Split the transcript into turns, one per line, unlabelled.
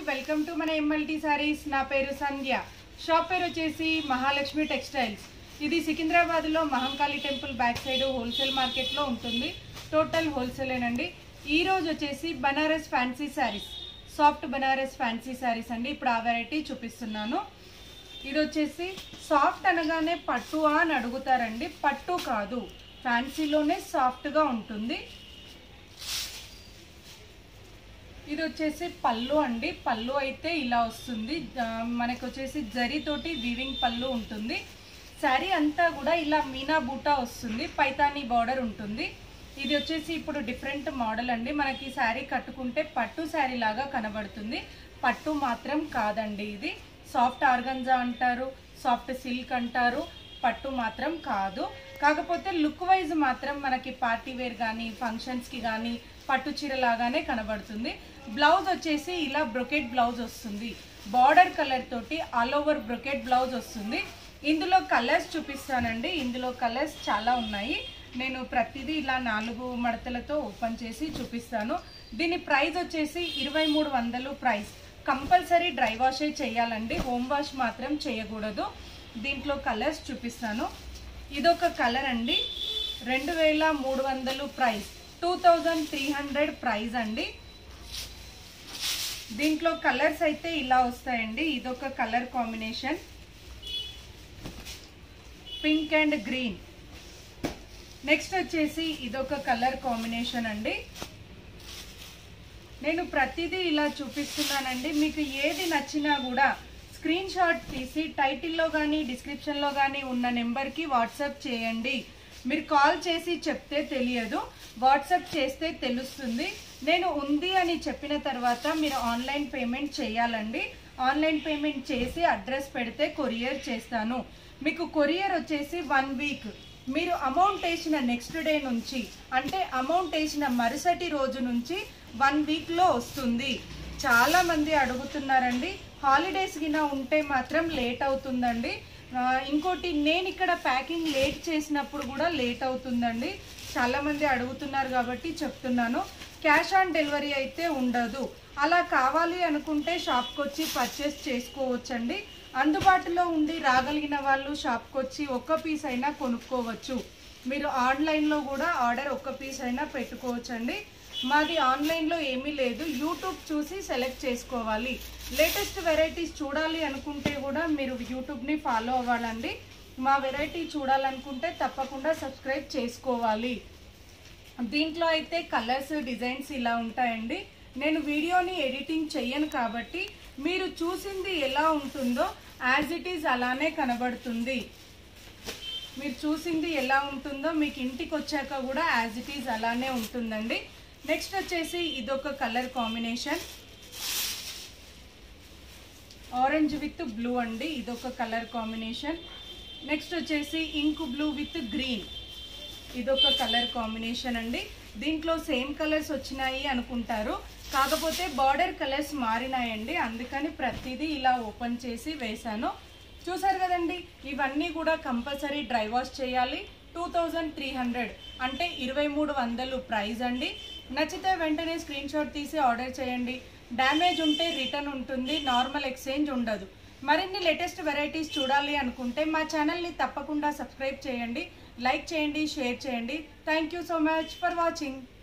welcome to మన MLT saris నా పేరు సంధ్య షాప్ పేరు వచ్చేసి మహాలక్ష్మి టెక్స్టైల్స్ ఇది సికింద్రాబాద్లో Mahankali temple back side wholesale మార్కెట్లో ఉంటుంది టోటల్ హోల్సేలేనండి ఈ రోజు వచ్చేసి Banaras fancy saris soft Banaras fancy saris అండి ఇప్పుడు ఆ వెరైటీ చూపిస్తున్నాను ఇది వచ్చేసి సాఫ్ట్ అనగానే పట్టు అని అడుగుతారండి పట్టు కాదు ఫ్యాన్సీలోనే సాఫ్ట్గా ఉంటుంది ఇది వచ్చేసి పళ్ళు అండి పళ్ళు అయితే ఇలా వస్తుంది ఆ, మనకు వచ్చేసి జరీతోటి వీవింగ్ పళ్ళు ఉంటుంది శారీ అంతా కూడా ఇలా మీనా బూటా వస్తుంది పైతానీ బార్డర్ ఉంటుంది ఇది వచ్చేసి ఇప్పుడు డిఫరెంట్ మోడల్ అండి మనకి శారీ కట్టుకుంటే పట్టు శారీ లాగా కనబడుతుంది పట్టు మాత్రం కాదండి ఇది సాఫ్ట్ ఆర్గంజా అంటారు సాఫ్ట్ సిల్క్ అంటారు పట్టు మాత్రం కాదు కాకపోతే లుక్ వైజ్ మాత్రం మనకి పార్టీ వేర్ కానీ ఫంక్షన్స్కి కానీ పట్టు చీర లాగానే కనబడుతుంది బ్లౌజ్ వచ్చేసి ఇలా బ్రొకెట్ బ్లౌజ్ వస్తుంది బార్డర్ కలర్ తోటి ఆల్ ఓవర్ బ్రొకెట్ బ్లౌజ్ వస్తుంది ఇందులో కలర్స్ చూపిస్తానండి ఇందులో కలర్స్ చాలా ఉన్నాయి నేను ప్రతిదీ ఇలా నాలుగు మడతలతో ఓపెన్ చేసి చూపిస్తాను దీని ప్రైస్ వచ్చేసి ఇరవై మూడు వందలు ప్రైస్ కంపల్సరీ డ్రై వాషే చేయాలండి హోమ్ వాష్ మాత్రం చేయకూడదు దీంట్లో కలర్స్ చూపిస్తాను ఇదొక కలర్ అండి రెండు వేల మూడు వందలు price two thousand three hundred price అండి దీంట్లో కలర్స్ అయితే ఇలా వస్తాయండి ఇదొక colour combination pink and green next వచ్చేసి ఇదొక కలర్ కాంబినేషన్ అండి నేను ప్రతిదీ ఇలా చూపిస్తున్నానండి మీకు ఏది నచ్చినా కూడా స్క్రీన్ షాట్ తీసి టైటిల్లో కానీ డిస్క్రిప్షన్లో కానీ ఉన్న నెంబర్కి వాట్సాప్ చేయండి మీరు కాల్ చేసి చెప్తే తెలియదు వాట్సాప్ చేస్తే తెలుస్తుంది నేను ఉంది అని చెప్పిన తర్వాత మీరు ఆన్లైన్ పేమెంట్ చేయాలండి ఆన్లైన్ పేమెంట్ చేసి అడ్రస్ పెడితే కొరియర్ చేస్తాను మీకు కొరియర్ వచ్చేసి వన్ వీక్ మీరు అమౌంట్ వేసిన నెక్స్ట్ డే నుంచి అంటే అమౌంట్ వేసిన మరుసటి రోజు నుంచి వన్ వీక్లో వస్తుంది చాలా మంది అడుగుతున్నారండి హాలిడేస్ గిన ఉంటే మాత్రం లేట్ అవుతుందండి ఆ, ఇంకోటి నేను ఇక్కడ ప్యాకింగ్ లేట్ చేసినప్పుడు కూడా లేట్ అవుతుందండి చాలా మంది అడుగుతున్నారు కాబట్టి చెప్తున్నాను క్యాష్ ఆన్ డెలివరీ అయితే ఉండదు అలా కావాలి అనుకుంటే షాప్కి వచ్చి పర్చేస్ చేసుకోవచ్చండి అందుబాటులో ఉండి రాగలిగిన వాళ్ళు షాప్కి వచ్చి ఒక్క పీస్ అయినా కొనుక్కోవచ్చు మీరు ఆన్లైన్లో కూడా ఆర్డర్ ఒక్క పీస్ అయినా పెట్టుకోవచ్చండి మాది ఆన్లైన్లో ఏమీ లేదు యూట్యూబ్ చూసి సెలెక్ట్ చేసుకోవాలి లేటెస్ట్ వెరైటీస్ చూడాలి అనుకుంటే కూడా మీరు యూట్యూబ్ని ఫాలో అవ్వాలండి మా వెరైటీ చూడాలనుకుంటే తప్పకుండా సబ్స్క్రైబ్ చేసుకోవాలి దీంట్లో అయితే కలర్స్ డిజైన్స్ ఇలా ఉంటాయండి నేను వీడియోని ఎడిటింగ్ చెయ్యను కాబట్టి మీరు చూసింది ఎలా ఉంటుందో యాజ్ ఇట్ ఈజ్ అలానే కనబడుతుంది మీరు చూసింది ఎలా ఉంటుందో మీకు ఇంటికి వచ్చాక కూడా యాజ్ ఇట్ ఈజ్ అలానే ఉంటుందండి నెక్స్ట్ వచ్చేసి ఇదొక colour combination orange with blue అండి ఇదొక కలర్ కాంబినేషన్ నెక్స్ట్ వచ్చేసి ఇంక్ బ్లూ విత్ గ్రీన్ ఇదొక కలర్ కాంబినేషన్ అండి దీంట్లో సేమ్ కలర్స్ వచ్చినాయి అనుకుంటారు కాకపోతే బార్డర్ కలర్స్ మారినాయండి అందుకని ప్రతిదీ ఇలా ఓపెన్ చేసి వేశాను చూసారు కదండి ఇవన్నీ కూడా కంపల్సరీ డ్రై వాష్ చేయాలి టూ థౌజండ్ త్రీ హండ్రెడ్ అంటే ఇరవై మూడు వందలు ప్రైస్ అండి నచ్చితే వెంటనే స్క్రీన్ షాట్ తీసి ఆర్డర్ చేయండి డ్యామేజ్ ఉంటే రిటర్న్ ఉంటుంది నార్మల్ ఎక్స్చేంజ్ ఉండదు మరిన్ని లేటెస్ట్ వెరైటీస్ చూడాలి అనుకుంటే మా ఛానల్ని తప్పకుండా సబ్స్క్రైబ్ చేయండి లైక్ చేయండి షేర్ చేయండి thank you so much for watching